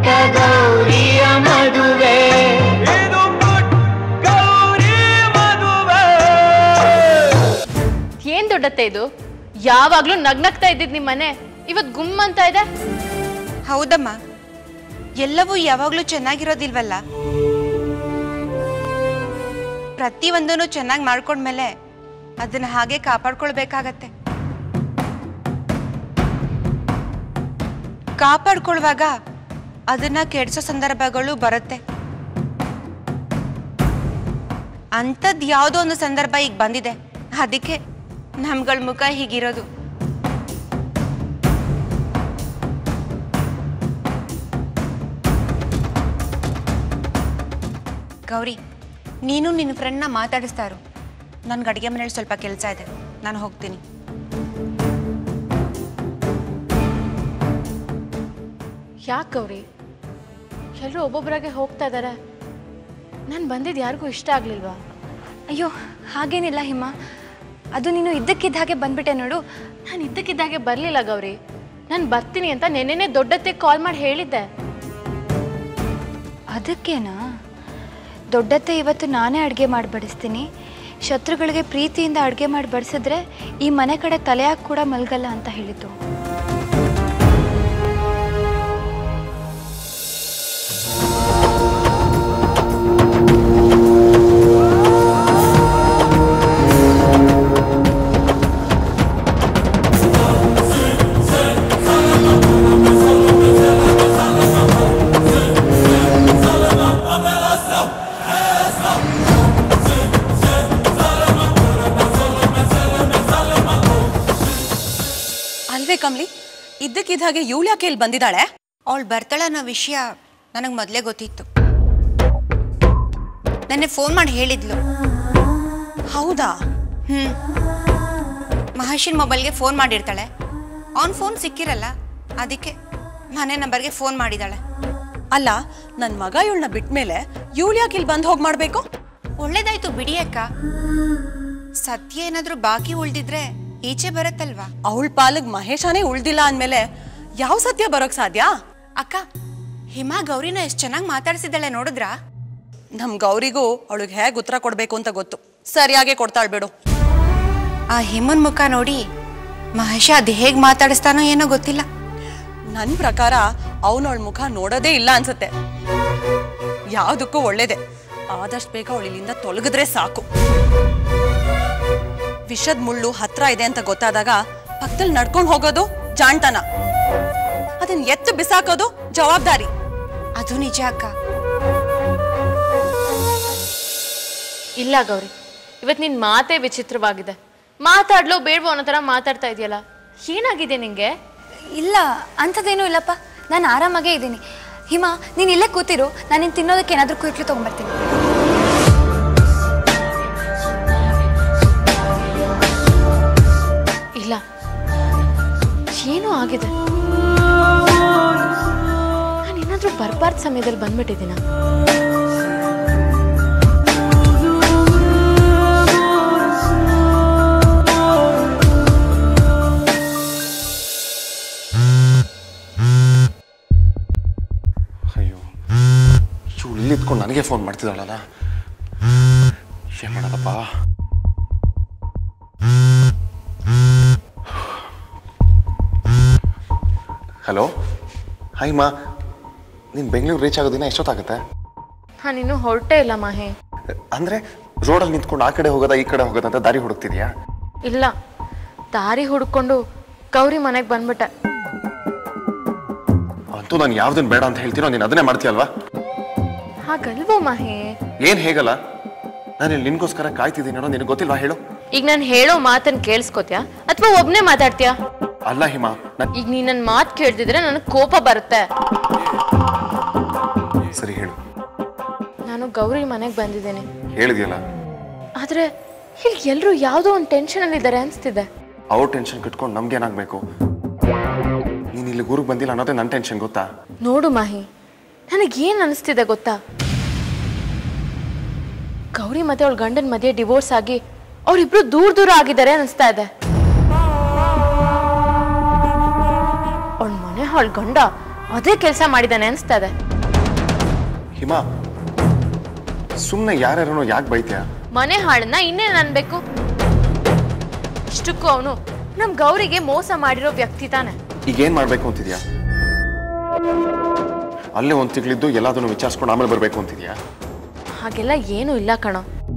ಪುಟ್ಟ ಗೌರಿಯ ಮದುವೆ ಇದು ಪುಟ್ ಗೌರಿ ಮದುವೆ ಏನ್ ದೊಡ್ಡತ್ತೆ ಇದು ಯಾವಾಗ್ಲೂ ನಗ್ನಗ್ತಾ ಇದ್ದಿದ್ ನಿಮ್ ಮನೆ ಇವತ್ ಗುಮ್ ಅಂತ ಇದೆ ಹೌದಮ್ಮ ಎಲ್ಲವೂ ಯಾವಾಗ್ಲೂ ಚೆನ್ನಾಗಿರೋದಿಲ್ವಲ್ಲ ಪ್ರತಿಯೊಂದನ್ನು ಚೆನ್ನಾಗಿ ಮಾಡ್ಕೊಂಡ್ಮೇಲೆ ಅದನ್ನ ಹಾಗೆ ಕಾಪಾಡ್ಕೊಳ್ಬೇಕಾಗತ್ತೆ ಕಾಪಾಡ್ಕೊಳ್ವಾಗ ಅದನ್ನ ಕೆಡ್ಸೋ ಸಂದರ್ಭಗಳು ಬರುತ್ತೆ ಅಂಥದ್ದು ಯಾವುದೋ ಒಂದು ಸಂದರ್ಭ ಈಗ ಬಂದಿದೆ ಅದಕ್ಕೆ ನಮ್ಗಳ ಮುಖ ಹೀಗಿರೋದು ಗೌರಿ ನೀನು ನಿನ್ನ ಫ್ರೆಂಡ್ನ ಮಾತಾಡಿಸ್ತಾ ಇರು ನನ್ಗೆ ಅಡುಗೆ ಮನೇಲಿ ಸ್ವಲ್ಪ ಕೆಲಸ ಇದೆ ನಾನು ಹೋಗ್ತೀನಿ ಯಾಕೆ ಗೌರಿ ಎಲ್ಲರೂ ಒಬ್ಬೊಬ್ಬರಾಗೆ ಹೋಗ್ತಾ ಇದಾರೆ ನಾನು ಬಂದಿದ್ದು ಯಾರಿಗೂ ಇಷ್ಟ ಆಗ್ಲಿಲ್ವಾ ಅಯ್ಯೋ ಹಾಗೇನಿಲ್ಲ ಹಿಮ ಅದು ನೀನು ಇದ್ದಕ್ಕಿದ್ದ ಹಾಗೆ ಬಂದ್ಬಿಟ್ಟೆ ನೋಡು ನಾನು ಇದ್ದಕ್ಕಿದ್ದಾಗೆ ಬರಲಿಲ್ಲ ಗೌರಿ ನಾನು ಬರ್ತೀನಿ ಅಂತ ನೆನ್ನೆನೆ ದೊಡ್ಡತ್ತೆ ಕಾಲ್ ಮಾಡಿ ಹೇಳಿದ್ದೆ ಅದಕ್ಕೇನಾ ದೊಡ್ಡತ್ತೆ ಇವತ್ತು ನಾನೇ ಅಡುಗೆ ಮಾಡಿ ಬಡಿಸ್ತೀನಿ ಶತ್ರುಗಳಿಗೆ ಪ್ರೀತಿಯಿಂದ ಅಡುಗೆ ಮಾಡಿ ಬಡಿಸಿದ್ರೆ ಈ ಮನೆ ಕಡೆ ತಲೆಯಾಗಿ ಕೂಡ ಮಲ್ಗಲ್ಲ ಅಂತ ಹೇಳಿದ್ದು ಅಲ್ವೇ ಕಮ್ಲಿ ಇದ್ದಕ್ಕಿದ್ದ ಹಾಗೆ ಇವಳು ಯಾಕೆ ಇಲ್ಲಿ ಬಂದಿದ್ದಾಳೆ ಅವಳು ಬರ್ತಾಳೆ ಅನ್ನೋ ವಿಷಯ ನನಗೆ ಮೊದಲೇ ಗೊತ್ತಿತ್ತು ನೆನ್ನೆ ಫೋನ್ ಮಾಡಿ ಹೇಳಿದ್ಲು ಹೌದಾ ಹ್ಞೂ ಮಹರ್ಷಿನ್ ಮೊಬೈಲ್ಗೆ ಫೋನ್ ಮಾಡಿರ್ತಾಳೆ ಅವನ ಫೋನ್ ಸಿಕ್ಕಿರಲ್ಲ ಅದಕ್ಕೆ ಮನೆ ನಂಬರ್ಗೆ ಫೋನ್ ಮಾಡಿದಾಳೆ ಅಲ್ಲ ನನ್ನ ಮಗ ಇವಳನ್ನ ಬಿಟ್ಮೇಲೆ ಇವಳು ಯಾಕೆ ಇಲ್ಲಿ ಬಂದು ಹೋಗಿ ಮಾಡ್ಬೇಕು ಒಳ್ಳೇದಾಯ್ತು ಬಿಡಿ ಅಕ್ಕ ಸತ್ಯ ಏನಾದ್ರೂ ಬಾಕಿ ಉಳ್ದಿದ್ರೆ ಈಚೆ ಬರತ್ತಲ್ವಾ ಅವಳ ಪಾಲಿಗೆ ಮಹೇಶನೇ ಉಳ್ದಿಲ್ಲ ಅಂದ್ಮೇಲೆ ಯಾವ ಸತ್ಯ ಬರೋಕ್ ಸಾಧ್ಯ ಅಕ್ಕ ಹಿಮಾ ಗೌರಿನ ಎಷ್ಟು ಚೆನ್ನಾಗಿ ಮಾತಾಡ್ಸಿದ್ದಾಳೆ ನೋಡಿದ್ರಾ ನಮ್ ಗೌರಿಗೂ ಅವಳಿಗೆ ಹೇಗೆ ಉತ್ತರ ಕೊಡ್ಬೇಕು ಅಂತ ಗೊತ್ತು ಸರಿಯಾಗಿ ಕೊಡ್ತಾಳ್ ಬಿಡು ಆ ಹಿಮನ್ ಮುಖ ನೋಡಿ ಮಹೇಶ ಅದು ಹೇಗೆ ಮಾತಾಡಿಸ್ತಾನೋ ಏನೋ ಗೊತ್ತಿಲ್ಲ ನನ್ನ ಪ್ರಕಾರ ಅವನು ಅವಳ ಮುಖ ನೋಡೋದೇ ಇಲ್ಲ ಅನ್ಸುತ್ತೆ ಯಾವುದಕ್ಕೂ ಒಳ್ಳೇದೆ ಆದಷ್ಟು ಬೇಗ ಅವಳು ಇಲ್ಲಿಂದ ತೊಲಗಿದ್ರೆ ಸಾಕು ವಿಷದ ಮುಳ್ಳು ಹತ್ರ ಇದೆ ಅಂತ ಗೊತ್ತಾದಾಗ ಪಕ್ಕದಲ್ಲಿ ನಡ್ಕೊಂಡು ಹೋಗೋದು ಜಾಣ್ತನ ಅದನ್ನ ಎತ್ತು ಬಿಸಾಕೋದು ಜವಾಬ್ದಾರಿ ಅದು ನಿಜ ಅಕ್ಕ ಇಲ್ಲ ಗೌರಿ ಇವತ್ತು ನಿನ್ನ ಮಾತೇ ವಿಚಿತ್ರವಾಗಿದೆ ಮಾತಾಡ್ಲೋ ಬೇಡವೋ ಅನ್ನೋ ಥರ ಮಾತಾಡ್ತಾ ಇದೆಯಲ್ಲ ಏನಾಗಿದೆ ನಿಂಗೆ ಇಲ್ಲ ಅಂಥದ್ದೇನೂ ಇಲ್ಲಪ್ಪ ನಾನು ಆರಾಮಾಗೇ ಇದ್ದೀನಿ ಹಿಮ ನೀನು ಇಲ್ಲೇ ಕೂತಿರು ನಾನು ನಿನ್ನ ತಿನ್ನೋದಕ್ಕೆ ಏನಾದರೂ ಕುಯ್ಕ್ಲು ತೊಗೊಂಬರ್ತೀನಿ ಇಲ್ಲ ಏನೋ ಆಗಿದೆ ನಾನೇನಾದ್ರೂ ಬರಬಾರ್ದ ಸಮಯದಲ್ಲಿ ಬಂದ್ಬಿಟ್ಟಿದ್ದೀನ ಅಯ್ಯೋ ಇವಳು ಇಲ್ಲಿ ಇದ್ಕೊಂಡು ನನಗೆ ಫೋನ್ ಮಾಡ್ತಿದ್ದಾಳಲ್ಲ ಏನ್ ಮಾಡೋದಪ್ಪ ಹಲೋ ಹಾಯ್ ಮಾ ನೀನು ಬೆಂಗಳೂರು ರೀಚ್ ಆಗೋದಿನ ಎಷ್ಟೊತ್ತಾಗುತ್ತೆ ನಾನು ಇನ್ನೂ ಹೊರಟೇ ಇಲ್ಲ ಮಾಹಿ ಅಂದ್ರೆ ರೋಡಲ್ಲಿ ನಿಂತ್ಕೊಂಡು ಆ ಕಡೆ ಹೋಗೋದಾ ಈ ಕಡೆ ಹೋಗೋದಾ ಅಂತ ದಾರಿ ಹುಡುಕ್ತಿದ್ಯಾ ಇಲ್ಲ ದಾರಿ ಹುಡ್ಕೊಂಡು ಗೌರಿ ಮನೆಗೆ ಬಂದ್ಬಿಟ್ಟೆ ಅಂತೂ ನಾನು ಯಾವ್ದನ್ ಬೇಡ ಅಂತ ಹೇಳ್ತೀನೋ ನೀನು ಅದನ್ನೇ ಮಾಡ್ತೀಯಲ್ವಾ ಹಾಗಲ್ವೋ ಮಾಹಿ ಏನ್ ಹೇಗಲ್ಲ ನಾನು ಇಲ್ಲಿ ನಿನ್ಗೋಸ್ಕರ ಕಾಯ್ತಿದ್ದೀನಿ ಅನ್ನೋ ನಿನಗೆ ಗೊತ್ತಿಲ್ವಾ ಹೇಳು ಈಗ ನಾನು ಹೇಳೋ ಮಾತನ್ನ ಕೇಳಿಸ್ಕೊತ್ಯಾ ಅಥವಾ ಒಬ್ನೇ ಮಾತಾಡ್ತೀಯಾ ಅಲ್ಲ ಹಿಮಾ ನನ್ ಈಗ ನೀ ನನ್ನ ಮಾತು ಕೇಳ್ತಿದ್ರೆ ನನಗೆ ಕೋಪ ಬರುತ್ತೆ ಸರಿ ಹೇಳು ನಾನು ಗೌರಿ ಮನೆಗೆ ಬಂದಿದ್ದೇನೆ ಹೇಳಿದ್ಯಲ್ಲ ಆದ್ರೆ ಇಲ್ಲಿ ಎಲ್ಲರೂ ಯಾವುದೋ ಒಂದು ಟೆನ್ಷನ್ ಇದ್ದಾರೆ ಅನ್ಸ್ತಿದೆ ಅವ್ರ ಟೆನ್ಷನ್ ಕಟ್ಕೊಂಡು ನಮ್ಗೇನಾಗಬೇಕು ನೀನು ಇಲ್ಲಿ ಊರಿಗೆ ಬಂದಿಲ್ಲ ಅನ್ನೋದೇ ನನ್ನ ಟೆನ್ಷನ್ ಗೊತ್ತಾ ನೋಡು ಮಾಹಿ ನನಗೇನು ಅನಿಸ್ತಿದೆ ಗೊತ್ತಾ ಗೌರಿ ಮತ್ತೆ ಅವಳ ಗಂಡನ ಮಧ್ಯೆ ಡಿವೋರ್ಸ್ ಆಗಿ ಅವರಿಬ್ರು ದೂರ ದೂರ ಆಗಿದ್ದಾರೆ ಅನಿಸ್ತಾ ಇದೆ ಅವಳ ಮನೆ ಅವಳ ಗಂಡ ಅದೇ ಕೆಲಸ ಮಾಡಿದಾನೆ ಅನ್ಸ್ತದೆ ಹಿಮಾ ಸುಮ್ಮನೆ ಯಾರ್ಯಾರನೋ ಯಾಕೆ ಬೈತ್ಯಾ ಮನೆ ಹಾಳನ್ನ ಇನ್ನೇನ್ ಅನ್ಬೇಕು ಇಷ್ಟಕ್ಕೂ ಅವನು ನಮ್ ಗೌರಿಗೆ ಮೋಸ ಮಾಡಿರೋ ವ್ಯಕ್ತಿ ತಾನೆ ಈಗ ಏನ್ ಮಾಡ್ಬೇಕು ಅಂತಿದ್ಯಾ ಅಲ್ಲೇ ಒಂದ್ ತಿಂಗಳಿದ್ದು ಎಲ್ಲದನ್ನು ವಿಚಾರಿಸ್ಕೊಂಡು ಆಮೇಲೆ ಬರ್ಬೇಕು ಅಂತಿದ್ಯಾ ಹಾಗೆಲ್ಲ ಏನೂ ಇಲ್ಲ ಕಣೋ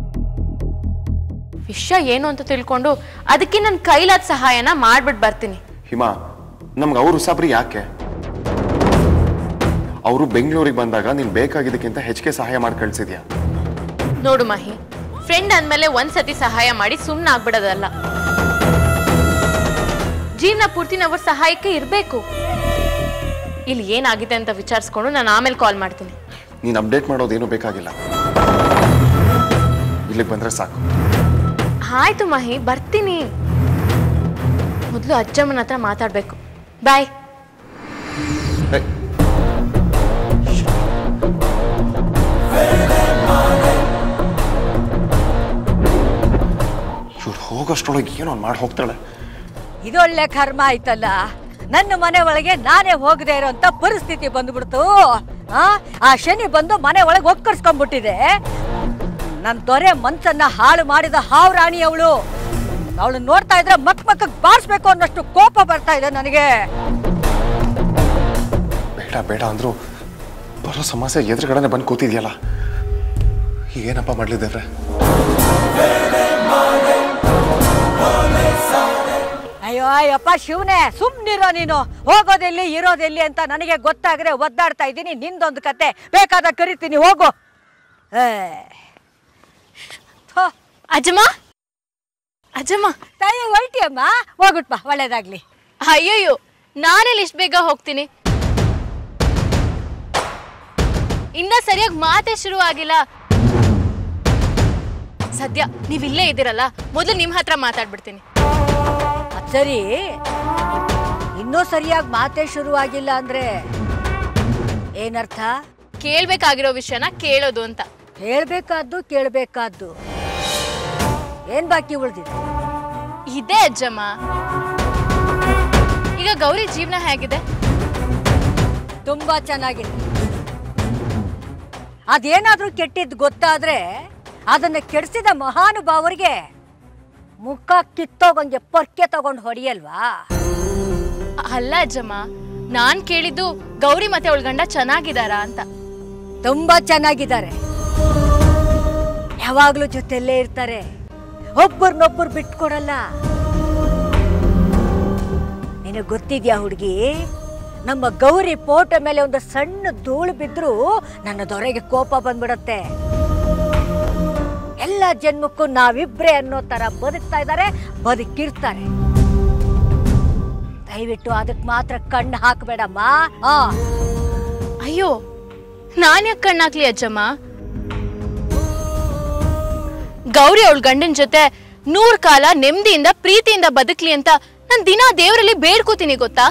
ವಿಷಯ ಏನು ಅಂತ ತಿಳ್ಕೊಂಡು ಅದಕ್ಕೆ ನನ್ನ ಕೈಲಾದ ಸಹಾಯನ ಮಾಡ್ಬಿಟ್ಟು ಬರ್ತೀನಿ ಹಿಮಾ ನಮ್ಗೆ ಅವ್ರ ಉಸಾಬ್ರಿ ಯಾಕೆ ಅವರು ಬೆಂಗಳೂರಿಗೆ ಬಂದಾಗ ನೀನ್ ಬೇಕಾಗಿದ್ದಕ್ಕಿಂತ ಹೆಚ್ಚಿಗೆ ಸಹಾಯ ಮಾಡಿ ಕಳ್ಸಿದ್ಯಾ ನೋಡು ಮಹಿ ಫ್ರೆಂಡ್ ಅಂದ್ಮೇಲೆ ಒಂದ್ಸತಿ ಸಹಾಯ ಮಾಡಿ ಸುಮ್ಮನೆ ಆಗ್ಬಿಡೋದಲ್ಲ ಜೀವನ ಪೂರ್ತಿ ನಾವು ಅವ್ರ ಸಹಾಯಕ್ಕೆ ಇರಬೇಕು ಇಲ್ಲಿ ಏನಾಗಿದೆ ಅಂತ ವಿಚಾರಿಸ್ಕೊಂಡು ನಾನು ಆಮೇಲೆ ಕಾಲ್ ಮಾಡ್ತೀನಿ ನೀನ್ ಅಪ್ಡೇಟ್ ಮಾಡೋದೇನು ಬೇಕಾಗಿಲ್ಲ ಇಲ್ಲಿಗೆ ಬಂದ್ರೆ ಸಾಕು ಆಯ್ತು ಮಹಿ ಬರ್ತೀನಿ ಮೊದಲು ಅಜ್ಜಮ್ಮನ ಹತ್ರ ಮಾತಾಡ್ಬೇಕು ಬಾಯ್ ಏ, ಇವ್ಳು ಹೋಗೋಷ್ಟ್ರೊಳಗೆ ಏನೋ ಒಂದ್ ಮಾಡಿ ಹೋಗ್ತಾಳೆ ಇದೊಳ್ಳೆ ಕರ್ಮ ಆಯ್ತಲ್ಲ ನನ್ನ ಮನೆ ಒಳಗೆ ನಾನೇ ಹೋಗದೆ ಇರೋಂತ ಪರಿಸ್ಥಿತಿ ಬಂದ್ಬಿಡ್ತು ಆ ಆ ಶನಿ ಬಂದು ಮನೆ ಒಳಗೆ ಒಕ್ಕರ್ಸ್ಕೊಂಡ್ಬಿಟ್ಟಿದೆ ನನ್ನ ದೊರೆ ಮನ್ಸನ್ನ ಹಾಳು ಮಾಡಿದ ಹಾವ್ರಾಣಿ ಅವಳು ಅವಳು ನೋಡ್ತಾ ಇದ್ರೆ ಮಕ್ ಮಕ್ಕಕ್ ಬಾರಿಸ್ಬೇಕು ಅನ್ನೋಷ್ಟು ಕೋಪ ಬರ್ತಾ ಇದೆ ನನಗೆ ಬೇಡ ಬೇಡ ಅಂದ್ರು ಬರೋ ಸಮಸ್ಯೆ ಎದುರುಗಡೆನೆ ಬಂದು ಕೂತಿದ್ಯಲ್ಲ ಏನಪ್ಪ ಮಾಡ್ಲಿದ್ದೇವ್ರೆ ಅಯ್ಯೋ ಅಯ್ಯಪ್ಪ ಶಿವನೇ ಸುಮ್ನಿರೋ ನೀನು ಹೋಗೋದೆಲ್ಲಿ ಇರೋದೆಲ್ಲಿ ಅಂತ ನನಗೆ ಗೊತ್ತಾಗದೆ ಒದ್ದಾಡ್ತಾ ಇದ್ದೀನಿ ನಿಂದೊಂದು ಕತೆ ಬೇಕಾದ ಕರಿತೀನಿ ಹೋಗು ಏ ಥೋ, ಅಜ್ಜಮ್ಮ ಅಜ್ಜಮ್ಮ ತಾಯಿ ಹೊಲ್ಟಿಯಮ್ಮ ಹೋಗುಟ್ಪ ಒಳ್ಳೇದಾಗ್ಲಿ ಅಯ್ಯಯ್ಯೋ ನಾನೆಲ್ಲಿ ಇಷ್ಟು ಬೇಗ ಹೋಗ್ತೀನಿ ಇನ್ನ ಸರಿಯಾಗಿ ಮಾತೇ ಶುರು ಆಗಿಲ್ಲ ಸದ್ಯ ನೀವ್ ಇಲ್ಲೇ ಇದ್ದೀರಲ್ಲ ಮೊದಲು ನಿಮ್ ಹತ್ರ ಮಾತಾಡ್ಬಿಡ್ತೀನಿ ಅದ್ ಸರಿ ಇನ್ನೂ ಸರಿಯಾಗಿ ಮಾತೇ ಶುರುವಾಗಿಲ್ಲ ಅಂದ್ರೆ ಏನರ್ಥ ಕೇಳ್ಬೇಕಾಗಿರೋ ವಿಷಯನ ಕೇಳೋದು ಅಂತ ಹೇಳ್ಬೇಕಾದ್ದು ಕೇಳ್ಬೇಕಾದ್ದು ಏನ್ ಬಾಕಿ ಉಳ್ದಿದೆ ಇದೇ ಅಜ್ಜಮ್ಮ ಈಗ ಗೌರಿ ಜೀವನ ಹೇಗಿದೆ ತುಂಬಾ ಚೆನ್ನಾಗಿದೆ ಅದೇನಾದ್ರೂ ಕೆಟ್ಟಿದ್ದು ಗೊತ್ತಾದ್ರೆ ಅದನ್ನ ಕೆಡಿಸಿದ ಮಹಾನುಭಾವರಿಗೆ ಮುಖ ಕಿತ್ತೋಗಂಗೆ ಪೊರ್ಕೆ ತಗೊಂಡು ಹೊಡಿಯಲ್ವಾ ಅಲ್ಲ ಅಜ್ಜಮ್ಮ ನಾನ್ ಕೇಳಿದ್ದು ಗೌರಿ ಮತ್ತೆ ಅವಳ ಗಂಡ ಚೆನ್ನಾಗಿದಾರಾ ಅಂತ ತುಂಬಾ ಚೆನ್ನಾಗಿದ್ದಾರೆ ಯಾವಾಗ್ಲೂ ಜೊತೆಲ್ಲೇ ಇರ್ತಾರೆ ಒಬ್ಬರನ್ನೊಬ್ಬರು ಬಿಟ್ಕೊಡಲ್ಲ ನಿನಗೆ ಗೊತ್ತಿದ್ಯಾ ಹುಡುಗಿ ನಮ್ಮ ಗೌರಿ ಫೋಟೋ ಮೇಲೆ ಒಂದು ಸಣ್ಣ ಧೂಳು ಬಿದ್ರೂ ನನ್ನ ದೊರೆಗೆ ಕೋಪ ಬಂದ್ಬಿಡತ್ತೆ ಎಲ್ಲ ಜನ್ಮಕ್ಕೂ ನಾವಿಬ್ರೇ ಅನ್ನೋ ತರ ಬದುಕ್ತಾ ಇದ್ದಾರೆ ಬದುಕಿರ್ತಾರೆ ದಯವಿಟ್ಟು ಅದಕ್ಕೆ ಮಾತ್ರ ಕಣ್ಣು ಹಾಕಬೇಡಮ್ಮ ಆ ಅಯ್ಯೋ ನಾನ್ ಯಾಕೆ ಕಣ್ಣಾಕ್ಲಿ ಅಜ್ಜಮ್ಮ ಗೌರಿ ಅವಳ ಗಂಡನ ಜೊತೆ ನೂರ್ ಕಾಲ ನೆಮ್ಮದಿಯಿಂದ ಪ್ರೀತಿಯಿಂದ ಬದುಕ್ಲಿ ಅಂತ ನಾನ್ ದಿನ ದೇವರಲ್ಲಿ ಬೇಡ್ಕೋತೀನಿ ಗೊತ್ತಾ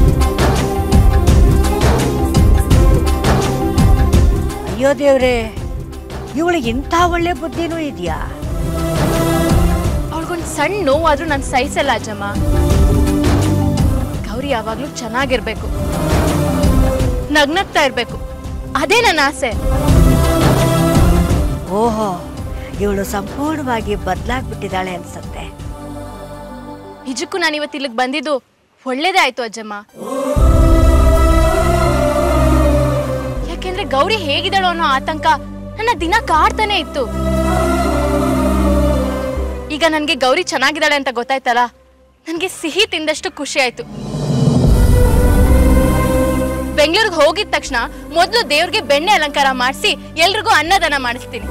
ಅಯ್ಯೋ ದೇವ್ರೆ ಇವಳಿಗೆ ಇಂಥ ಒಳ್ಳೆ ಬುದ್ಧಿನೂ ಇದೆಯಾ ಅವಳಿಗೊಂದ್ ಸಣ್ಣ ನೋವಾದ್ರೂ ನಾನು ಸಹಿಸಲ್ಲ ಅಜ್ಜಮ್ಮ ಗೌರಿ ಯಾವಾಗ್ಲೂ ಚೆನ್ನಾಗಿರ್ಬೇಕು ನಗ್ನಗ್ತಾ ಇರ್ಬೇಕು ಅದೇ ನನ್ನ ಆಸೆ ಓಹೋ ಇವಳು ಸಂಪೂರ್ಣವಾಗಿ ಬದಲಾಗ್ಬಿಟ್ಟಿದ್ದಾಳೆ ಅನ್ಸತ್ತೆ ನಿಜಕ್ಕೂ ನಾನು ಇವತ್ತು ಇಲ್ಲಿಗೆ ಬಂದಿದ್ದು ಒಳ್ಳೇದೇ ಆಯ್ತು ಅಜ್ಜಮ್ಮ ಯಾಕೆಂದ್ರೆ ಗೌರಿ ಹೇಗಿದ್ದಾಳೋ ಅನ್ನೋ ಆತಂಕ ನನ್ನ ದಿನ ಕಾಡ್ತಾನೆ ಇತ್ತು ಈಗ ನನ್ಗೆ ಗೌರಿ ಚೆನ್ನಾಗಿದ್ದಾಳೆ ಅಂತ ಗೊತ್ತಾಯ್ತಲ್ಲ ನನ್ಗೆ ಸಿಹಿ ತಿಂದಷ್ಟು ಖುಷಿ ಆಯ್ತು ಬೆಂಗಳೂರಿಗೆ ಹೋಗಿದ ತಕ್ಷಣ ಮೊದಲು ದೇವ್ರಿಗೆ ಬೆಣ್ಣೆ ಅಲಂಕಾರ ಮಾಡಿಸಿ ಎಲ್ರಿಗೂ ಅನ್ನದಾನ ಮಾಡಿಸ್ತೀನಿ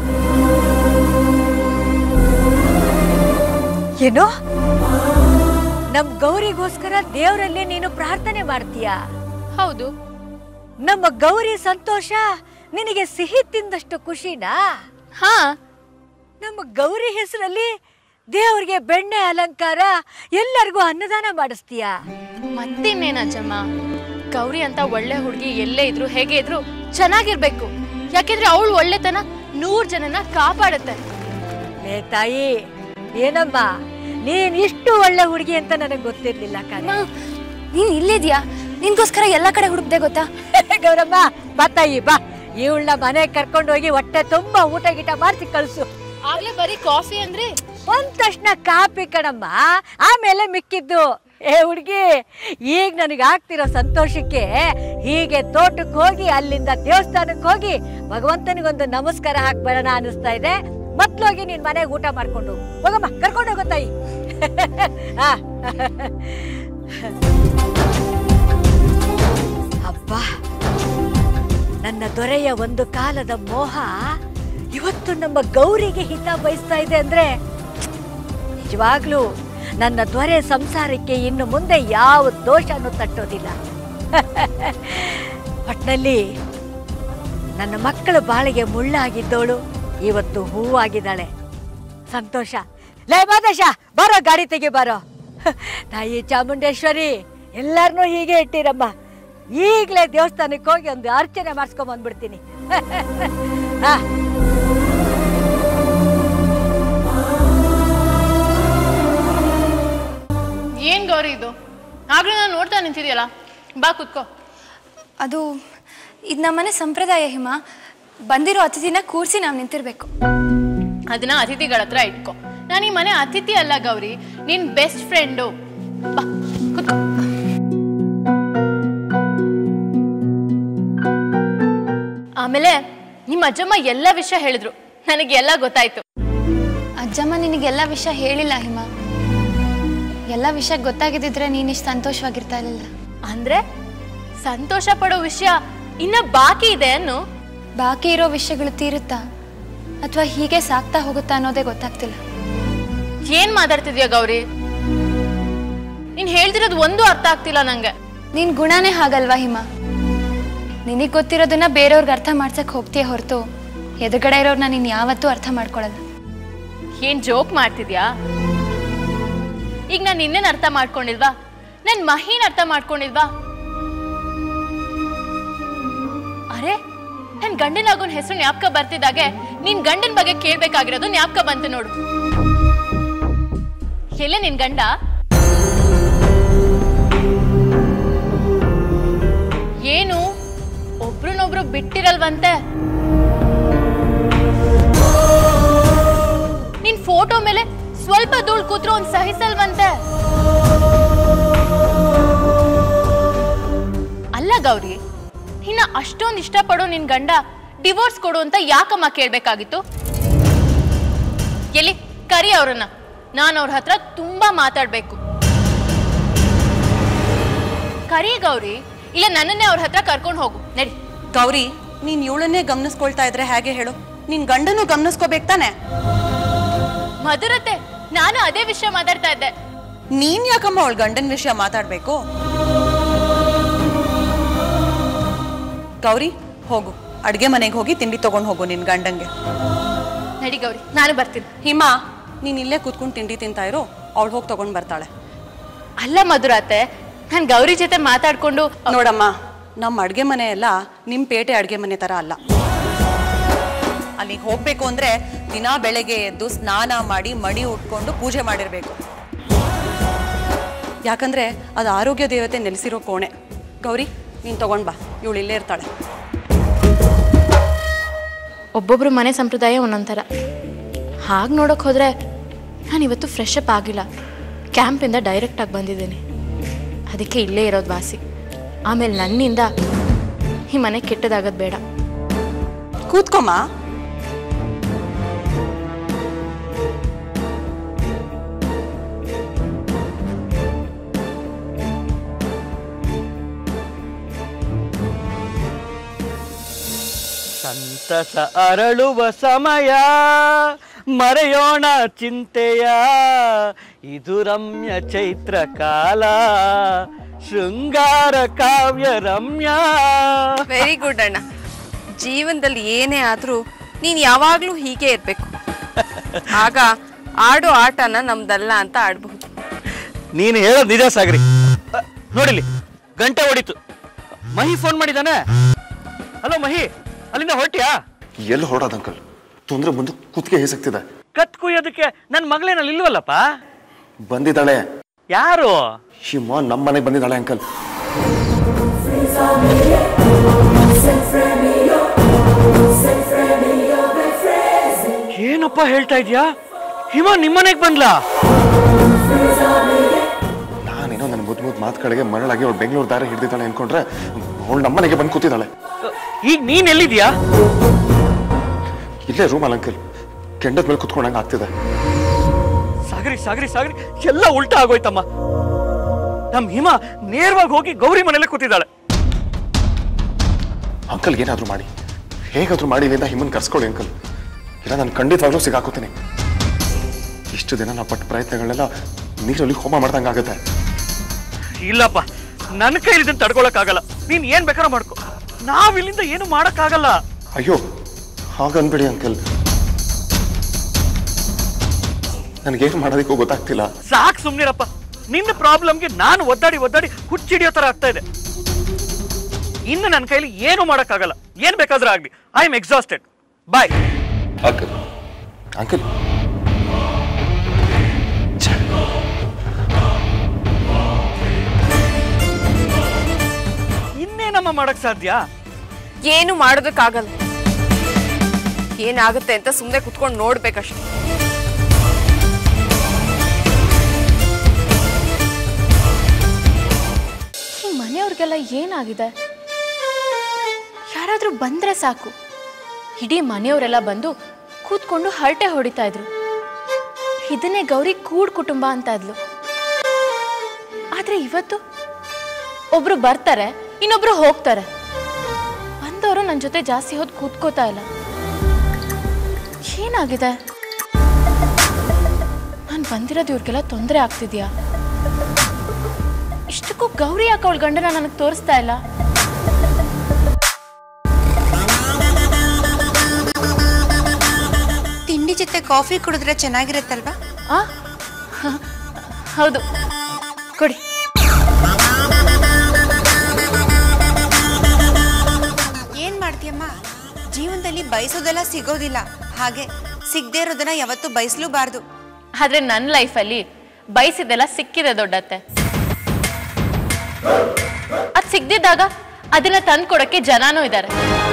ಏನು ನಮ್ ಗೌರಿಗೋಸ್ಕರ ದೇವರಲ್ಲಿ ನೀನು ಪ್ರಾರ್ಥನೆ ಮಾಡ್ತೀಯಾ ಹೌದು ನಮ್ಮ ಗೌರಿ ಸಂತೋಷ ನಿನಗೆ ಸಿಹಿ ತಿಂದಷ್ಟು ಖುಷಿನಾ ಹಾ ನಮ್ಮ ಗೌರಿ ಹೆಸರಲ್ಲಿ ದೇವರಿಗೆ ಬೆಣ್ಣೆ ಅಲಂಕಾರ ಎಲ್ಲರಿಗೂ ಅನ್ನದಾನ ಮಾಡಿಸ್ತೀಯಾ ಮತ್ತಿನ್ನೇನಜ್ಜಮ್ಮ ಗೌರಿ ಅಂತ ಒಳ್ಳೆ ಹುಡುಗಿ ಎಲ್ಲೇ ಇದ್ರು ಹೇಗೆ ಇದ್ರು ಚೆನ್ನಾಗಿರ್ಬೇಕು ಯಾಕೆಂದ್ರೆ ಅವಳು ಒಳ್ಳೆತನ ನೂರ್ ಜನನ ಕಾಪಾಡುತ್ತೆ ಏ ತಾಯಿ ಏನಮ್ಮ ನೀನ್ ಇಷ್ಟು ಒಳ್ಳೆ ಹುಡುಗಿ ಅಂತ ನನಗೆ ಗೊತ್ತಿರ್ಲಿಲ್ಲ ಕಣ ನೀನ್ ಇಲ್ಲಿದ್ಯಾ ನಿನ್ಗೋಸ್ಕರ ಎಲ್ಲ ಕಡೆ ಹುಡುಕ್ದೆ ಗೊತ್ತಾ ಗೌರಮ್ಮ ಬತ್ತಾಯಿ ಬಾ ಇವಳನ್ನ ಮನೆ ಕರ್ಕೊಂಡು ಹೋಗಿ ಹೊಟ್ಟೆ ತುಂಬಾ ಊಟ ಗೀಟ ಮಾಡಿಸಿ ಕಳ್ಸು ಆಗ್ಲೇ ಬರೀ ಕಾಫಿ ಅಂದ್ರೆ ಒಂದ್ ತಕ್ಷಣ ಕಾಪಿ ಕಣಮ್ಮ ಆಮೇಲೆ ಮಿಕ್ಕಿದ್ದು ಏ ಹುಡುಗಿ ಈಗ ನನಗೆ ಆಗ್ತಿರೋ ಸಂತೋಷಕ್ಕೆ ಹೀಗೆ ತೋಟಕ್ಕೆ ಹೋಗಿ ಅಲ್ಲಿಂದ ದೇವಸ್ಥಾನಕ್ಕೆ ಹೋಗಿ ಭಗವಂತನಿಗೊಂದು ನಮಸ್ಕಾರ ಹಾಕ್ಬೇಡಣ ಅನಿಸ್ತಾ ಇದೆ ಮತ್ಲೋಗಿ ನಿನ್ ಮನೆಗೆ ಊಟ ಮಾಡ್ಕೊಂಡು ಹೋಗಮ್ಮ ಕರ್ಕೊಂಡು ಹೋಗೋ ತಾಯಿ ಆ. ಅಬ್ಬಾ ನನ್ನ ದೊರೆಯ ಒಂದು ಕಾಲದ ಮೋಹ ಇವತ್ತು ನಮ್ಮ ಗೌರಿಗೆ ಹಿತ ಬಯಸ್ತಾ ಇದೆ ಅಂದ್ರೆ ನಿಜವಾಗ್ಲೂ ನನ್ನ ದೊರೆ ಸಂಸಾರಕ್ಕೆ ಇನ್ನು ಮುಂದೆ ಯಾವ ದೋಷನೂ ತಟ್ಟೋದಿಲ್ಲ ಒಟ್ನಲ್ಲಿ ನನ್ನ ಮಕ್ಕಳ ಬಾಳಿಗೆ ಮುಳ್ಳಾಗಿದ್ದವಳು ಇವತ್ತು ಹೂವಾಗಿದ್ದಾಳೆ ಸಂತೋಷ ಲೇ ಮಾದೇಶ ಬರೋ ಗಾಡಿ ತೆಗಿ ಬರೋ ತಾಯಿ ಚಾಮುಂಡೇಶ್ವರಿ ಎಲ್ಲಾರನ್ನೂ ಹೀಗೆ ಇಟ್ಟಿರಮ್ಮ ಈಗಲೇ ದೇವಸ್ಥಾನಕ್ಕೆ ಹೋಗಿ ಒಂದು ಅರ್ಚನೆ ಮಾಡಿಸ್ಕೊಂಡ್ ಬಂದ್ಬಿಡ್ತೀನಿ ಹಾ ಏನ್ ಗೌರಿ ಇದು ಆಗ್ಲೂ ನಾನು ನೋಡ್ತಾ ನಿಂತಿದ್ಯಲ್ಲ ಬಾ ಕುತ್ಕೋ ಅದು ಇದು ನಮ್ಮನೆ ಸಂಪ್ರದಾಯ ಹಿಮ ಬಂದಿರೋ ಅತಿಥಿನ ಕೂರಿಸಿ ನಾವು ನಿಂತಿರ್ಬೇಕು ಅದನ್ನ ಅತಿಥಿಗಳ ಹತ್ರ ಇಟ್ಕೋ ನಾನು ಈ ಮನೆ ಅತಿಥಿ ಅಲ್ಲ ಗೌರಿ ನಿನ್ ಬೆಸ್ಟ್ ಫ್ರೆಂಡು ಬಾ ಕುತ್ಕೋ ಆಮೇಲೆ ನಿಮ್ಮ ಅಜ್ಜಮ್ಮ ಎಲ್ಲ ವಿಷಯ ಹೇಳಿದ್ರು ನನಗೆ ಎಲ್ಲ ಗೊತ್ತಾಯ್ತು ಅಜ್ಜಮ್ಮ ನಿನಗೆಲ್ಲ ವಿಷಯ ಹೇಳಿಲ್ಲ ಹಿಮ ಎಲ್ಲ ವಿಷಯ ಗೊತ್ತಾಗಿದ್ದಿದ್ರೆ ನೀನಿಷ್ಟು ಸಂತೋಷವಾಗಿರ್ತಾ ಇರಲಿಲ್ಲ ಅಂದ್ರೆ ಸಂತೋಷ ಪಡೋ ವಿಷಯ ಇನ್ನ ಬಾಕಿ ಇದೆ ಅನ್ನು ಬಾಕಿ ಇರೋ ವಿಷಯಗಳು ತೀರುತ್ತಾ ಅಥವಾ ಹೀಗೆ ಸಾಕ್ತಾ ಹೋಗುತ್ತಾ ಅನ್ನೋದೇ ಗೊತ್ತಾಗ್ತಿಲ್ಲ ಏನ್ ಮಾತಾಡ್ತಿದ್ಯಾ ಗೌರಿ ನೀನ್ ಹೇಳ್ತಿರೋದು ಒಂದು ಅರ್ಥ ಆಗ್ತಿಲ್ಲ ನಂಗೆ ನಿನ್ ಗುಣನೇ ಹಾಗಲ್ವಾ ಹಿಮ ನಿನಗೆ ಗೊತ್ತಿರೋದನ್ನ ಬೇರೆಯವ್ರಿಗೆ ಅರ್ಥ ಮಾಡ್ಸಕ್ ಹೋಗ್ತೀಯ ಹೊರತು ಎದುರುಗಡೆ ಇರೋರ್ನ ನೀನು ಯಾವತ್ತೂ ಅರ್ಥ ಮಾಡ್ಕೊಳಲ್ಲ ಏನ್ ಜೋಕ್ ಮಾಡ್ತಿದ್ಯಾ ಈಗ ನಾನು ನಿನ್ನೇನ್ ಅರ್ಥ ಮಾಡ್ಕೊಂಡಿಲ್ವಾ ನನ್ ಮಹೀನ್ ಅರ್ಥ ಮಾಡ್ಕೊಂಡಿಲ್ವಾ ಅರೆ ನನ್ ಗಂಡನ ಆಗೋನ್ ಹೆಸರು ಜ್ಞಾಪಕ ಬರ್ತಿದ್ದಾಗೆ ನಿನ್ ಗಂಡನ ಬಗ್ಗೆ ಕೇಳ್ಬೇಕಾಗಿರೋದು ಜ್ಞಾಪಕ ಬಂತು ನೋಡು ಎಲ್ಲೇ ನಿನ್ ಗಂಡ ಏನು ಒಬ್ರನ್ನೊಬ್ರು ಬಿಟ್ಟಿರಲ್ವಂತೆ ನಿನ್ ಫೋಟೋ ಮೇಲೆ ಸ್ವಲ್ಪ ಧೂಳ್ ಕೂತ್ರು ಒಂದ್ ಸಹಿಸಲ್ವಂತೆ ಅಲ್ಲ ಗೌರಿ ನಿನ್ನ ಅಷ್ಟೊಂದ್ ಇಷ್ಟಪಡೋ ನಿನ್ ಗಂಡ ಡಿವೋರ್ಸ್ ಕೊಡು ಅಂತ ಯಾಕಮ್ಮ ಕೇಳ್ಬೇಕಾಗಿತ್ತು ಎಲ್ಲಿ ಕರಿ ಅವ್ರನ್ನ ನಾನು ಅವ್ರ ಹತ್ರ ತುಂಬಾ ಮಾತಾಡ್ಬೇಕು ಕರಿ ಗೌರಿ ಇಲ್ಲ ನನ್ನನ್ನೇ ಅವ್ರ ಹತ್ರ ಕರ್ಕೊಂಡು ಹೋಗು ನಡಿ ಗೌರಿ ನೀನ್ ಇವಳನ್ನೇ ಗಮನಿಸ್ಕೊಳ್ತಾ ಇದ್ರೆ ಹೇಗೆ ಹೇಳು ನಿನ್ ಗಂಡನು ಗಮನಿಸ್ಕೋಬೇಕು ತಾನೆ ಮಧುರತೆ ನಾನು ಅದೇ ವಿಷಯ ಮಾತಾಡ್ತಾ ಇದ್ದೆ ನೀನ್ ಯಾಕಮ್ಮ ಅವಳ ಗಂಡನ ವಿಷಯ ಮಾತಾಡ್ಬೇಕು ಗೌರಿ ಹೋಗು ಅಡ್ಗೆ ಮನೆಗೆ ಹೋಗಿ ತಿಂಡಿ ತಗೊಂಡ್ ಹೋಗು ನಿನ್ ಗಂಡಂಗೆ ನಡಿ ಗೌರಿ ನಾನು ಬರ್ತೀನಿ ಹಿಮ ನೀನ್ ಇಲ್ಲೇ ಕೂತ್ಕೊಂಡು ತಿಂಡಿ ತಿಂತಾ ಇರು ಅವಳು ಹೋಗಿ ತಗೊಂಡ್ ಬರ್ತಾಳೆ ಅಲ್ಲ ಮಧುರತೆ ನಾನು ಗೌರಿ ಜೊತೆ ಮಾತಾಡ್ಕೊಂಡು ನೋಡಮ್ಮ ನಮ್ಮ ಅಡ್ಗೆ ಮನೆ ಎಲ್ಲ ನಿಮ್ ಪೇಟೆ ಅಡ್ಗೆ ಮನೆ ತರ ಅಲ್ಲ ಅಲ್ಲಿಗೆ ಹೋಗ್ಬೇಕು ಅಂದ್ರೆ ದಿನಾ ಬೆಳಗ್ಗೆ ಎದ್ದು ಸ್ನಾನ ಮಾಡಿ ಮಡಿ ಉಟ್ಕೊಂಡು ಪೂಜೆ ಮಾಡಿರ್ಬೇಕು ಯಾಕಂದ್ರೆ ಅದು ಆರೋಗ್ಯ ದೇವತೆ ನೆಲೆಸಿರೋ ಕೋಣೆ ಗೌರಿ ನೀನ್ ತಗೊಂಡ್ ಬಾ ಇವಳು ಇಲ್ಲೇ ಇರ್ತಾಳೆ ಒಬ್ಬೊಬ್ರು ಮನೆ ಸಂಪ್ರದಾಯ ಒಂದೊಂಥರ ಹಾಗೆ ನೋಡೋಕೆ ಹೋದರೆ ನಾನು ಇವತ್ತು ಫ್ರೆಶ್ ಅಪ್ ಆಗಿಲ್ಲ ಕ್ಯಾಂಪಿಂದ ಡೈರೆಕ್ಟಾಗಿ ಬಂದಿದ್ದೀನಿ ಅದಕ್ಕೆ ಇಲ್ಲೇ ಇರೋದು ವಾಸಿ ಆಮೇಲೆ ನನ್ನಿಂದ ಈ ಮನೆ ಕೆಟ್ಟದಾಗೋದು ಬೇಡ ಕೂತ್ಕೊಮ್ಮ ಸಂತಸ ಅರಳುವ ಸಮಯ ಮರೆಯೋಣ ಚಿಂತೆಯ ಇದು ರಮ್ಯ ಚೈತ್ರ ಕಾಲ ಶೃಂಗಾರ ಕಾವ್ಯ ರಮ್ಯ ವೆರಿ ಗುಡ್ ಅಣ್ಣ ಜೀವನದಲ್ಲಿ ಏನೇ ಆದ್ರೂ ನೀನ್ ಯಾವಾಗ್ಲೂ ಹೀಗೆ ಇರ್ಬೇಕು ಆಗ ಆಡೋ ಆಟನ ನಮ್ದಲ್ಲ ಅಂತ ಆಡ್ಬಹುದು ನೀನು ಹೇಳೋದು ನಿಜ ಸಾಗರಿ ಅ, ನೋಡಿಲಿ ಗಂಟೆ ಹೊಡಿತು ಮಹಿ ಫೋನ್ ಮಾಡಿದಾನೆ ಹಲೋ ಮಹಿ ಅಲ್ಲಿಂದ ಹೊರಟಿಯಾ ಎಲ್ಲಿ ಹೊರಡೋದು ಅಂಕಲ್ ತೊಂದರೆ ಬಂದು ಕುತ್ತಿಗೆ ಹೇಸಕ್ತಿದೆ ಕತ್ ಕುಯ್ಯೋದಕ್ಕೆ ನನ್ನ ಮಗಳೇನಲ್ಲಿ ಇಲ್ವಲ್ಲಪ್ಪ ಬಂದಿದ್ದಾಳೆ ಯಾರು ಶಿವ ನಮ್ಮ ಮನೆಗೆ ಬಂದಿದ್ದಾಳೆ ಅಂಕಲ್ ಏನಪ್ಪ ಹೇಳ್ತಾ ಇದ್ಯಾ ಹಿಮ ನಿಮ್ಮನೆಗೆ ಬಂದ್ಲಾ ನಾನೇನೋ ನನ್ನ ಮುದ್ದು ಮುದ್ದು ಮಾತುಗಳಿಗೆ ಮರಳಾಗಿ ಅವಳು ಬೆಂಗಳೂರು ದಾರಿ ಹಿಡಿದಿದ್ದಾಳೆ ಅನ್ಕೊಂಡ್ರೆ ಅವಳು ನಮ್ಮನೆಗೆ ಬಂದು ಕೂತಿದ್ದಾಳೆ ಈಗ ನೀನ್ ಎಲ್ಲಿದ್ಯಾ ಇಲ್ಲೇ ರೂಮಲ್ಲಿ ಅಂಕಲ್ ಕೆಂಡದ ಮೇಲೆ ಕುತ್ಕೊಂಡಂಗೆ ಆಗ್ತಿದೆ ಸಾಗರಿ ಸಾಗರಿ ಸಾಗರಿ ಎಲ್ಲ ಉಲ್ಟಾ ಆಗೋಯ್ತಮ್ಮ ನಮ್ ಹಿಮ ನೇರವಾಗಿ ಹೋಗಿ ಗೌರಿ ಮನೇಲೆ ಕೂತಿದ್ದಾಳೆ ಅಂಕಲ್ ಏನಾದರೂ ಮಾಡಿ ಹೇಗಾದ್ರೂ ಮಾಡಿ ಇಲ್ಲಿಂದ ಹಿಮ್ಮನ್ ಕರ್ಸ್ಕೊಳ್ಳಿ ಅಂಕಲ್ ಇಲ್ಲ ನಾನು ಖಂಡಿತವಾಗ್ಲೂ ಸಿಗಾಕೋತೀನಿ ಇಷ್ಟು ದಿನ ನಾವು ಪಟ್ಟ ಪ್ರಯತ್ನಗಳನ್ನೆಲ್ಲ ನೀರಲ್ಲಿ ಹೋಮ ಮಾಡ್ದಂಗೆ ಆಗುತ್ತೆ ಇಲ್ಲಪ್ಪ ನನ್ನ ಕೈಲಿ ಇದನ್ನ ತಡ್ಕೊಳಕ್ಕಾಗಲ್ಲ ನೀನ್ ಏನ್ ಬೇಕಾದ್ರೂ ಮಾಡ್ಕೊ ನಾವ್ ಇಲ್ಲಿಂದ ಏನು ಮಾಡಕ್ಕಾಗಲ್ಲ ಅಯ್ಯೋ ಹಾಗನ್ಬಿಡಿ ಅಂಕಲ್ ನನಗೇನು ಮಾಡೋದಕ್ಕೂ ಗೊತ್ತಾಗ್ತಿಲ್ಲ ಸಾಕ್ ಸುಮ್ನಿರಪ್ಪ ನಿನ್ನ ಪ್ರಾಬ್ಲಮ್ಗೆ ನಾನು ಒದ್ದಾಡಿ ಒದ್ದಾಡಿ ಹುಚ್ಚಿಡಿಯೋ ತರ ಆಗ್ತಾ ಇದೆ ಇನ್ನು ನನ್ನ ಕೈಲಿ ಏನು ಮಾಡಕ್ಕಾಗಲ್ಲ ಏನ್ ಬೇಕಾದ್ರೂ ಆಗ್ಲಿ I am exhausted boy uncle uncle ಇನ್ನೇನಮ್ಮ ಮಾಡಕ್ ಸಾಧ್ಯ ಏನು ಮಾಡೋದಕ್ಕಾಗಲ್ಲ ಏನಾಗುತ್ತೆ ಅಂತ ಸುಮ್ಮನೆ ಕುತ್ಕೊಂಡು ನೋಡ್ಬೇಕಷ್ಟೆ ಈ ಮನೆಯವ್ರಿಗೆಲ್ಲ ಏನಾಗಿದೆ ಯಾರಾದ್ರೂ ಬಂದ್ರೆ ಸಾಕು ಇಡೀ ಮನೆಯವರೆಲ್ಲ ಬಂದು ಕೂತ್ಕೊಂಡು ಹರಟೆ ಹೊಡಿತಾ ಇದ್ರು ಇದನ್ನೇ ಗೌರಿ ಕೂಡ್ ಕುಟುಂಬ ಅಂತ ಇದ್ಲು ಆದ್ರೆ ಇವತ್ತು ಒಬ್ರು ಬರ್ತಾರೆ ಇನ್ನೊಬ್ರು ಹೋಗ್ತಾರೆ ಬಂದವರು ನನ್ನ ಜೊತೆ ಜಾಸ್ತಿ ಹೊತ್ತು ಕೂತ್ಕೋತಾ ಇಲ್ಲ ಏನಾಗಿದೆ ನಾನು ಬಂದಿರೋದು ಇವ್ರಿಗೆಲ್ಲ ತೊಂದರೆ ಆಗ್ತಿದ್ಯಾ ಇಷ್ಟಕ್ಕೂ ಗೌರಿ ಯಾಕೆ ಅವಳ ಗಂಡನ ನನಗೆ ತೋರಿಸ್ತಾ ಇಲ್ಲ ತಿಂಡಿ ಜೊತೆ ಕಾಫಿ ಕುಡಿದ್ರೆ ಚೆನ್ನಾಗಿರುತ್ತಲ್ವಾ ಆ ಹ, ಹೌದು ಕೊಡಿ ಏನ್ ಮಾಡ್ತೀಯಮ್ಮ ಜೀವನದಲ್ಲಿ ಬಯಸೋದೆಲ್ಲ ಸಿಗೋದಿಲ್ಲ ಹಾಗೆ ಸಿಗದೆ ಇರೋದನ್ನ ಯಾವತ್ತೂ ಬಯಸ್ಲೂಬಾರ್ದು ಆದ್ರೆ ನನ್ನ ಲೈಫಲ್ಲಿ ಬಯಸಿದ್ದೆಲ್ಲ ಸಿಕ್ಕಿದೆ ದೊಡ್ಡತ್ತೆ ಅದ್ ಸಿಗ್ದಿದ್ದಾಗ ಅದನ್ನ ತಂದು ಕೊಡಕ್ಕೆ ಜನನೂ ಇದ್ದಾರೆ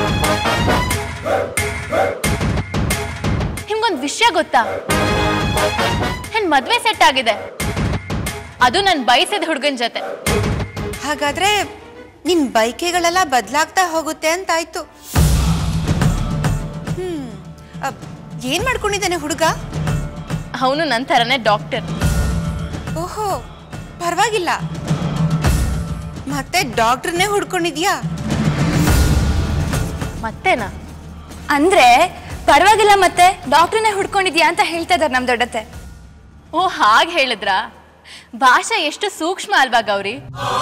ನಿಮ್ಗೊಂದು ವಿಷಯ ಗೊತ್ತಾ ನನ್ ಮದ್ವೆ ಸೆಟ್ ಆಗಿದೆ ಅದು ನನ್ ಬಯಸಿದ ಹುಡುಗನ ಜೊತೆ ಹಾಗಾದ್ರೆ ನಿನ್ ಬೈಕೆಗಳೆಲ್ಲ ಬದಲಾಗ್ತಾ ಹೋಗುತ್ತೆ ಅಂತಾಯ್ತು ಹ್ಮ್ ಅಬ್, ಏನ್ ಮಾಡ್ಕೊಂಡಿದ್ದಾನೆ ಹುಡುಗ ಅವನು ನನ್ನ ಥರನೇ ಡಾಕ್ಟರ್ ಓಹೋ ಪರವಾಗಿಲ್ಲ ಮತ್ತೆ ಡಾಕ್ಟರ್ನೇ ಹುಡ್ಕೊಂಡಿದ್ಯಾ ಮತ್ತೇನಾ ಅಂದ್ರೆ ಪರವಾಗಿಲ್ಲ ಮತ್ತೆ ಡಾಕ್ಟರ್ನೇ ಹುಡ್ಕೊಂಡಿದ್ಯಾ ಅಂತ ಹೇಳ್ತಾ ಇದ್ದಾರೆ ನಮ್ ದೊಡ್ಡತ್ತೆ ಓ ಹಾಗೆ ಹೇಳಿದ್ರಾ ಭಾಷೆ ಎಷ್ಟು ಸೂಕ್ಷ್ಮ ಅಲ್ವಾ ಗೌರಿ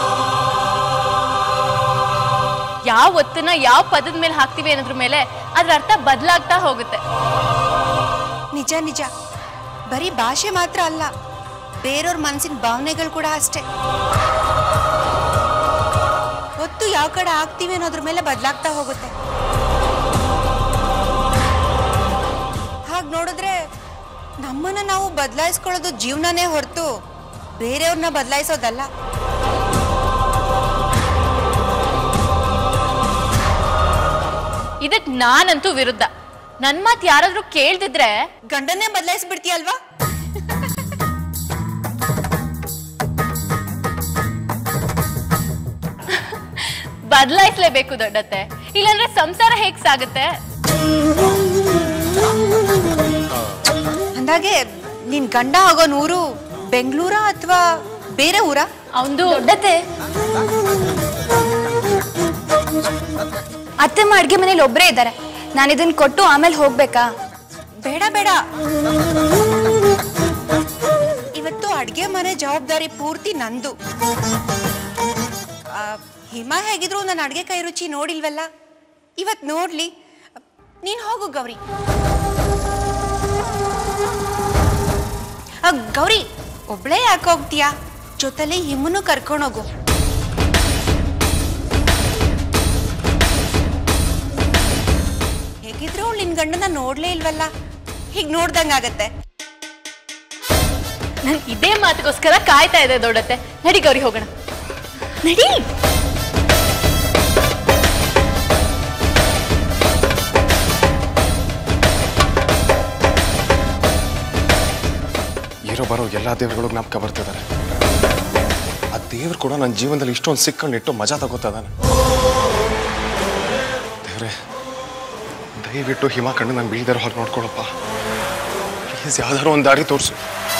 ಯಾವ ಒತ್ತನ್ನ ಯಾವ ಪದದ ಮೇಲೆ ಹಾಕ್ತಿವಿ ಅನ್ನೋದ್ರ ಮೇಲೆ ಅದ್ರ ಅರ್ಥ ಬದಲಾಗ್ತಾ ಹೋಗುತ್ತೆ ನಿಜ ನಿಜ ಬರೀ ಭಾಷೆ ಮಾತ್ರ ಅಲ್ಲ ಬೇರೆಯವ್ರ ಮನಸ್ಸಿನ ಭಾವನೆಗಳು ಕೂಡ ಅಷ್ಟೇ ಒತ್ತು ಯಾವ ಕಡೆ ಆಗ್ತೀವಿ ಅನ್ನೋದ್ರ ಮೇಲೆ ಬದಲಾಗ್ತಾ ಹೋಗುತ್ತೆ ಹಾಗೆ ನೋಡಿದ್ರೆ ನಮ್ಮನ್ನ ನಾವು ಬದಲಾಯಿಸ್ಕೊಳ್ಳೋದು ಜೀವನನೇ ಹೊರತು ಬೇರೆಯವ್ರನ್ನ ಬದಲಾಯಿಸೋದಲ್ಲ ಇದಕ್ ನಾನಂತೂ ವಿರುದ್ಧ ನನ್ ಮಾತ್ ಯಾರಾದ್ರೂ ಕೇಳ್ದಿದ್ರೆ ಗಂಡನ್ನೇ ಬದಲಾಯಿಸ್ಬಿಡ್ತೀಯಲ್ವಾ ಬದಲಾಯಿಸ್ಲೇಬೇಕು ದೊಡ್ಡತ್ತೆ ಇಲ್ಲಾಂದ್ರೆ ಸಂಸಾರ ಹೇಗ್ ಸಾಗುತ್ತೆ ಅಂದಾಗೆ ನಿನ್ ಗಂಡ ಆಗೋನ್ ಊರು ಬೆಂಗಳೂರ ಅಥವಾ ಬೇರೆ ಊರಾ ಅವಂದು ದೊಡ್ಡತ್ತೆ ಅತ್ತೆಮ್ಮ ಅಡ್ಗೆ ಮನೇಲಿ ಒಬ್ಬರೇ ಇದ್ದಾರೆ ನಾನು ಇದನ್ನ ಕೊಟ್ಟು ಆಮೇಲೆ ಹೋಗ್ಬೇಕಾ ಬೇಡ ಬೇಡ ಇವತ್ತು ಅಡ್ಗೆ ಮನೆ ಜವಾಬ್ದಾರಿ ಪೂರ್ತಿ ನಂದು ಆ, ಹಿಮ ಹೇಗಿದ್ರು ನನ್ನ ಅಡ್ಗೆ ಕೈ ರುಚಿ ನೋಡಿಲ್ವಲ್ಲ ಇವತ್ ನೋಡ್ಲಿ ನೀನ್ ಹೋಗು ಗೌರಿ ಆ, ಗೌರಿ ಒಬ್ಳೇ ಯಾಕೆ ಹೋಗ್ತೀಯಾ ಜೊತೆಲಿ ಹಿಮ್ಮನ್ನು ಕರ್ಕೊಂಡೋಗು ಹೇಗಿದ್ರು ಅವಳು ನಿನ್ ಗಂಡನ ನೋಡ್ಲೇ ಇಲ್ವಲ್ಲ ಹೀಗ್ ನೋಡ್ದಂಗಾಗತ್ತೆ ನನ್ ಇದೇ ಮಾತಿಗೋಸ್ಕರ ಕಾಯ್ತಾ ಇದೆ ದೊಡ್ಡತ್ತೆ ನಡಿ ಗೌರಿ ಹೋಗೋಣ ನಡಿ ಬರೋ ಎಲ್ಲ ದೇವರುಗಳು ಜ್ಞಾಪಕ ಬರ್ತಿದ್ದಾರೆ ಆ ದೇವ್ರು ಕೂಡ ನನ್ನ ಜೀವನದಲ್ಲಿ ಇಷ್ಟೊಂದು ಸಿಕ್ಕಂಡು ಇಟ್ಟು ಮಜಾ ತಗೋತದಾನೆ ದೇವ್ರೆ ದಯವಿಟ್ಟು ಹಿಮ ಕಣ್ಣು ನಾನು ಬೀಳ್ದಾರ ಹೊರಗೆ ನೋಡ್ಕೊಳಪ್ಪ ಪ್ಲೀಸ್ ಯಾವ್ದಾದ್ರು ಒಂದು ದಾರಿ ತೋರಿಸು